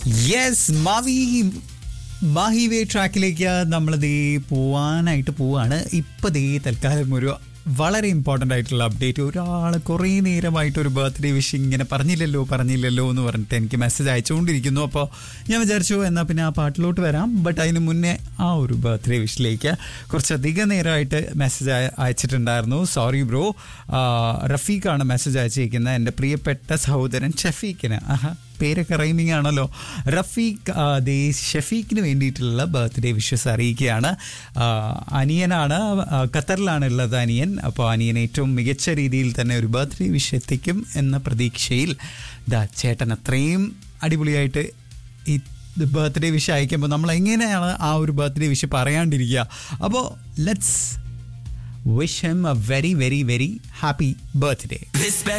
yes മാവി Mahe വേ ട്രാക്കിലേക്ക് നമ്മൾ ദേ പോവാനായിട്ട് പോവാണ് ഇപ്പൊ ദേ തൽക്കാലം ഒരു വളരെ ഇമ്പോർട്ടൻ്റ് ആയിട്ടുള്ള അപ്ഡേറ്റ് ഒരാൾ കുറേ നേരമായിട്ട് ഒരു ബർത്ത്ഡേ വിഷ് ഇങ്ങനെ പറഞ്ഞില്ലല്ലോ പറഞ്ഞില്ലല്ലോ എന്ന് പറഞ്ഞിട്ട് എനിക്ക് മെസ്സേജ് അയച്ചുകൊണ്ടിരിക്കുന്നു അപ്പോൾ ഞാൻ വിചാരിച്ചു എന്നാൽ പിന്നെ ആ പാട്ടിലോട്ട് വരാം ബട്ട് അതിന് മുന്നേ ആ ഒരു ബർത്ത്ഡേ വിഷിലേക്ക് കുറച്ചധികം നേരമായിട്ട് മെസ്സേജ് അയച്ചിട്ടുണ്ടായിരുന്നു സോറി ബ്രോ റഫീഖാണ് മെസ്സേജ് അയച്ചിരിക്കുന്നത് എൻ്റെ പ്രിയപ്പെട്ട സഹോദരൻ ഷഫീഖിന് ആഹാ പേരൊക്കെ റൈമിംഗ് ആണല്ലോ റഫീഖ് ആ, ദേ ഷഫീഖിന് വേണ്ടിയിട്ടുള്ള ബർത്ത്ഡേ വിഷസ് അറിയിക്കുകയാണ് ആ, അനിയനാണ് ആ, ഖത്തറിലാണ് ഉള്ളത് അനിയൻ അപ്പോൾ അനിയൻ ഏറ്റവും മികച്ച രീതിയിൽ തന്നെ ഒരു ബർത്ത്ഡേ വിഷ് എത്തിക്കും എന്ന പ്രതീക്ഷയിൽ ദാ ചേട്ടൻ അത്രയും അടിപൊളിയായിട്ട് ഈ ബർത്ത്ഡേ വിഷ് അയക്കുമ്പോൾ നമ്മൾ എങ്ങനെയാണ് ആ ഒരു ബർത്ത്ഡേ വിഷ് പറയാണ്ടിരിക്കുക അപ്പോൾ let's wish him a very very very happy birthday This special